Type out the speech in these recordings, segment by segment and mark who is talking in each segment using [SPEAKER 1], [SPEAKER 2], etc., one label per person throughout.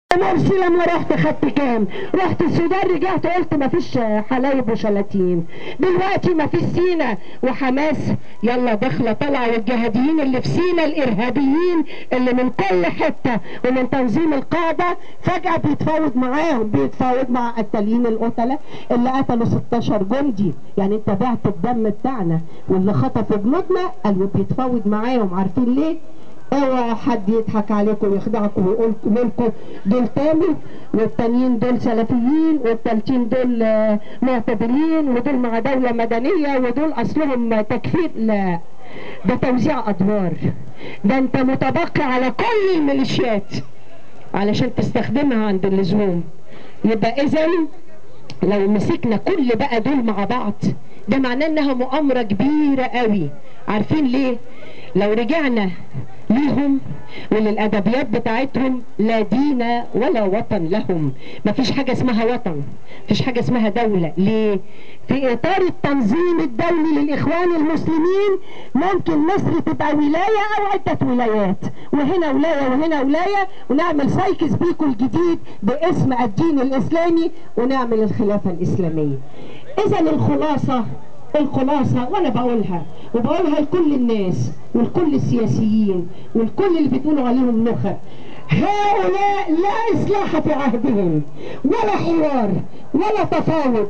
[SPEAKER 1] مرسي لما رحت خدت كام رحت السودان رجعت قلت مفيش حلايب وشلاتين دلوقتي مفيش سينا وحماس يلا داخله طالعه والجهاديين اللي في سينا الارهابيين اللي من كل حته ومن تنظيم القاعده فجاه بيتفاوض معاهم بيتفاوض مع قتالين القتله اللي قتلوا 16 جندي يعني انت بعت الدم بتاعنا واللي خطفوا جنودنا قالوا بيتفاوض معاهم عارفين ليه؟ اوعى حد يضحك عليكم ويخدعكم ويقول لكم دول تاني والتانيين دول سلفيين والتالتين دول آه، معتدلين ودول مع دولة مدنية ودول اصلهم تكفير لا ده توزيع ادوار ده انت متبقي على كل الميليشيات علشان تستخدمها عند اللزوم يبقى اذا لو مسكنا كل بقى دول مع بعض ده معناه انها مؤامرة كبيرة قوي عارفين ليه لو رجعنا ليهم وللادبيات بتاعتهم لا دين ولا وطن لهم مفيش حاجه اسمها وطن مفيش حاجه اسمها دوله ليه في اطار التنظيم الدولي للاخوان المسلمين ممكن مصر تبقى ولايه او عده ولايات وهنا ولايه وهنا ولايه ونعمل سايكس بيكو الجديد باسم الدين الاسلامي ونعمل الخلافه الاسلاميه اذا الخلاصه الخلاصة وأنا بقولها وبقولها لكل الناس ولكل السياسيين ولكل اللي بتقولوا عليهم نخب هؤلاء لا إصلاح في عهدهم ولا حوار ولا تفاوض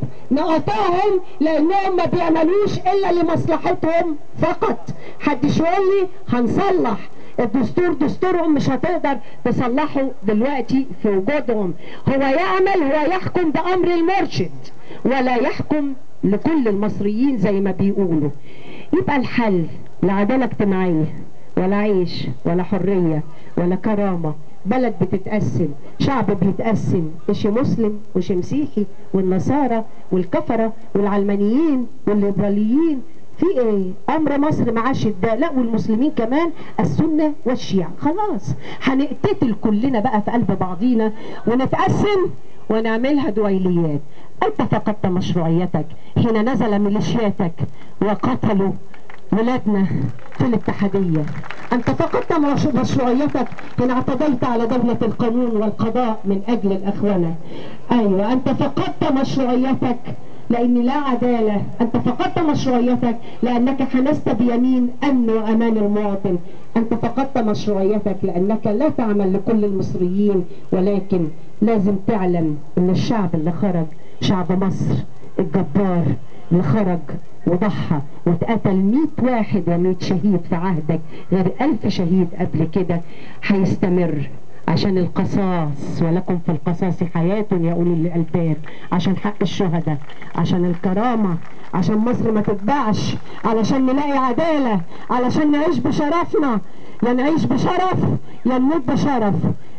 [SPEAKER 1] نقطعهم لأنهم ما بيعملوش إلا لمصلحتهم فقط حدش يقول لي هنصلح الدستور دستورهم مش هتقدر تصلحه دلوقتي في وجودهم هو يعمل هو يحكم بأمر المرشد ولا يحكم لكل المصريين زي ما بيقولوا يبقى الحل لا عدالة اجتماعية ولا عيش ولا حرية ولا كرامة بلد بتتقسم شعب بيتقسم مش مسلم وش مسيحي والنصارى والكفرة والعلمانيين والليبراليين في ايه امر مصر معاش ده لا والمسلمين كمان السنه والشيعه خلاص هنقتتل كلنا بقى في قلب بعضينا ونتقسم ونعملها دويليات انت فقدت مشروعيتك حين نزل ميليشياتك وقتلوا ولادنا في الاتحادية أنت فقدت مش- مشروعيتك حين اعتديت على دولة القانون والقضاء من أجل الأخوانة أيوة أنت فقدت مشروعيتك لأن لا عدالة أنت فقدت مشروعيتك لأنك حنست بيمين أمن وأمان المواطن أنت فقدت مشروعيتك لأنك لا تعمل لكل المصريين ولكن لازم تعلم أن الشعب اللي خرج شعب مصر الجبار اللي خرج وضحى واتقتل 100 واحد و100 شهيد في عهدك غير ألف شهيد قبل كده هيستمر عشان القصاص ولكم في القصاص حياة يا أولي الألباب عشان حق الشهداء عشان الكرامة عشان مصر ما تتباعش علشان نلاقي عدالة علشان نعيش بشرفنا يا نعيش بشرف يا نموت بشرف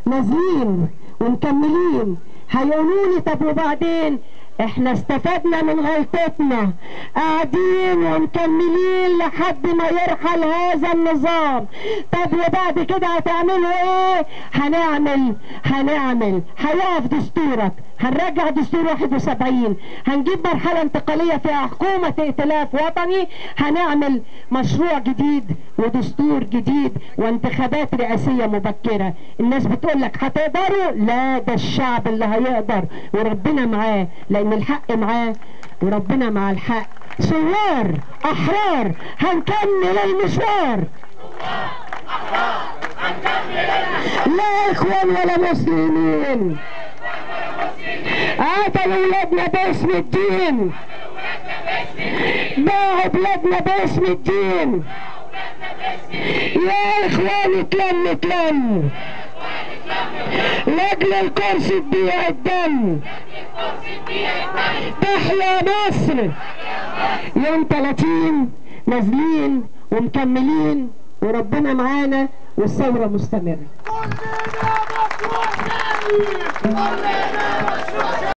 [SPEAKER 1] نازلين ومكملين هيقولوا لي طب وبعدين احنا استفدنا من غلطتنا قاعدين ومكملين لحد ما يرحل هذا النظام طب وبعد كده هتعملوا ايه هنعمل هنعمل هيقف دستورك هنرجع دستور 71 هنجيب مرحلة انتقالية فيها حكومة ائتلاف وطني هنعمل مشروع جديد ودستور جديد وانتخابات رئاسية مبكرة الناس بتقول لك هتقدروا لا ده الشعب اللي هيقدر وربنا معاه لان الحق معاه وربنا مع الحق ثوار احرار هنكمل المشوار لا اخوان ولا مسلمين قتلوا ولادنا باسم الدين باعوا بلادنا باسم الدين يا اخوان اتلم اتلم لاجل الكرسي تبيع الدم تحيا مصر يوم 30 نازلين ومكملين وربنا معانا والثوره مستمره
[SPEAKER 2] كلنا مشروع ثاني كلنا مشروع